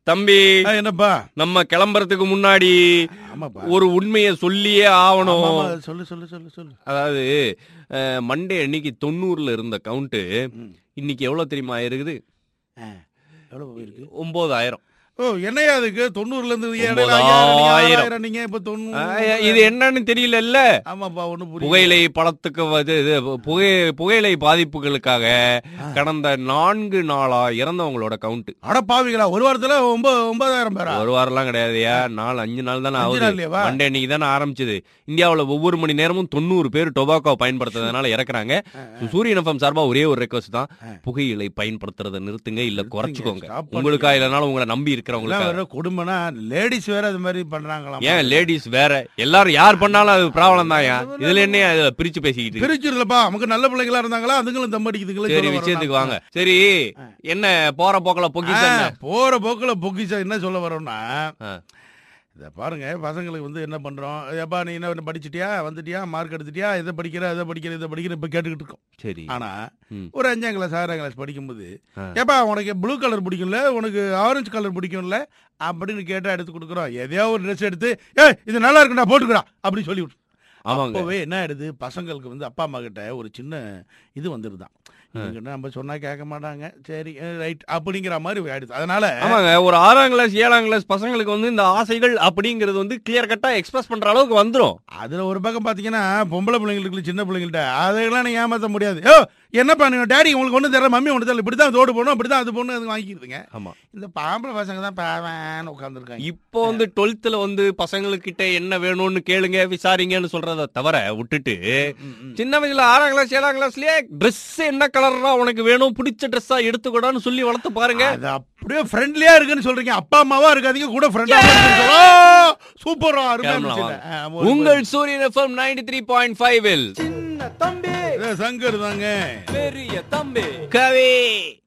தம்பி ஆ, என்னப்பா நம்ம கிளம்புறதுக்கு முன்னாடி ஆமாப்பா ஒரு உண்மையை சொல்லியே ஆமா, ஆவணும் ஆமா, சொல்லு சொல்லு சொல்லு சொல்லு அதாவது அஹ், மண்டே அன்னைக்கு தொண்ணூறுல இருந்த கவுண்ட் ம். இன்னைக்கு எவ்வளவு தெரியுமா இருக்குது ஆ, எவ்வளவு போயிருக்கு ஒன்பதாயிரம் ஓ என்னையா அதுக்கு தொண்ணூறுல இருந்து இடையில ஒன்பதாயிரம். ஐயாயிரம், நீங்க ஆறாயிரம் நீங்க இப்ப தொண்ணூறு இது என்னன்னு தெரியல ஆமாப்பா ஒண்ணு புரியல புகையிலை பழத்துக்கு வந்து இது புகை புகையிலை பாதிப்புகளுக்காக கடந்த நான்கு நாளா இறந்தவங்களோட கவுண்ட் அட பாவிகளா ஒரு வாரத்துல ஒன்பது ஒன்பதாயிரம் பேரா ஒரு வாரம்லாம் கிடையாதுயா நாலு அஞ்சு நாள் தானே அஞ்சு ஆகுது நாள்லயேவா? மண்டே அன்னைக்கு தானே ஆரம்பிச்சது இந்தியாவுல ஒவ்வொரு மணி நேரமும் தொண்ணூறு பேர் டொபாக்கோ பயன்படுத்துறதுனால இறக்குறாங்க சூரியன் எஃப்எம் சார்பா ஒரே ஒரு ரெக்வஸ்ட் தான் புகையிலை பயன்படுத்துறதை நிறுத்துங்க இல்ல குறைச்சுக்கோங்க stop பண்ணுங்க. உங்களுக்கா இல்லனாலும் உங்களை நம்பி எல்லாம் இருக்கிறவங்களுக்கா வேற கொடுமைனா லேடிஸ் வேற அது மாதிரி பண்றாங்களாம் ஏன் லேடிஸ் வேற எல்லாரும் யார் பண்ணாலும் அது ப்ராப்ளம் தான் இதுல என்ன இதுல பிரிச்சு பேசிக்கிட்டு இருக்கு? பிரிச்சிருலப்பா நமக்கு நல்ல பிள்ளைங்களா இருந்தாங்களா அதுங்களும் தம் அடிக்குதுங்களே சரி சொல்ல வரேன் விஷயத்துக்கு நான். வாங்க சரி என்ன போற போக்கல பொக்கிஷன் ஆ, போற போக்குல பொக்கிஷம் என்ன சொல்ல வரோம்னா ஆ. இத பாருங்க பசங்களுக்கு வந்து என்ன பண்றோம் ஏப்பா நீ என்ன படிச்சிட்டியா வந்துட்டியா மார்க் எடுத்துட்டியா இதை படிக்கிற இதை படிக்கிற இதை படிக்கிற இப்ப கேட்டுக்கிட்டு இருக்கோம் சரி ஆனா ம். ஒரு அஞ்சாம் கிளாஸ் ஆறாம் கிளாஸ் படிக்கும்போது ஆ. ஏப்பா உனக்கு ப்ளூ கலர் பிடிக்கும்ல உனக்கு ஆரஞ்சு கலர் பிடிக்கும்ல அப்படின்னு கேட்டா எடுத்து கொடுக்குறோம் எதையோ ஒரு ட்ரெஸ் எடுத்து ஏ இது நல்லா இருக்குடா போட்டுக்கடா அப்படி சொல்லி விட்டு ஆமாங்க அப்பவே என்ன ஆயிடுது பசங்களுக்கு வந்து அப்பா அம்மா கிட்ட ஒரு சின்ன இது வந்துருதான் இவங்க நம்ம சொன்னா கேட்க மாட்டாங்க சரி ரைட் அப்படிங்கிற மாதிரி ஆயிடுது அதனால ஆமாங்க ஒரு ஆறாம் கிளாஸ் ஏழாம் கிளாஸ் பசங்களுக்கு வந்து இந்த ஆசைகள் அப்படிங்கறது வந்து கிளியர் கட்டா எக்ஸ்பிரஸ் பண்ற அளவுக்கு வந்துரும் அதுல ஒரு பக்கம் பாத்தீங்கன்னா பொம்பளை பிள்ளைங்களுக்கு சின்ன பிள்ளைங்கள்ட்ட அதையெல்லாம் நீ ஏமாத்த முடியாது ஓ என்னப்பா நீங்க டேடி உங்களுக்கு ஒண்ணு தெரியல மம்மி ஒண்ணு தெரியல இப்படிதான் தோடு போடணும் இப்படிதான் அது போடணும் அது வாங்கிக்கிறதுங்க ஆமா இந்த பாம்பளை பசங்க தான் பாவன்னு உட்காந்துருக்காங்க இப்போ வந்து டுவெல்த்ல வந்து பசங்களுக்கிட்ட என்ன வேணும்னு கேளுங்க விசாரிங்கன்னு சொல்றத தவிர விட்டுட்டு சின்ன வயசுல ஆறாம் கிளாஸ் ஏழாம் கிளாஸ்லயே Dress என்ன கலரா உனக்கு வேணும் பிடிச்ச ட்ரெஸ்ஸா எடுத்துக்கூடான்னு சொல்லி வளர்த்து பாருங்க அது அப்படியே ஃப்ரெண்ட்லியா இருக்குன்னு சொல்றீங்க அப்பா அம்மாவா இருக்காதீங்க கூட ஃப்ரெண்டா சூப்பரா அருமையா கிளம்பலாம் இருந்துச்சுல்ல. வாங்க. ஆ, ஒரு- உங்கள் Suryan FM ninety three point five இது சங்கர் தாங்க பெரிய தம்பி கவி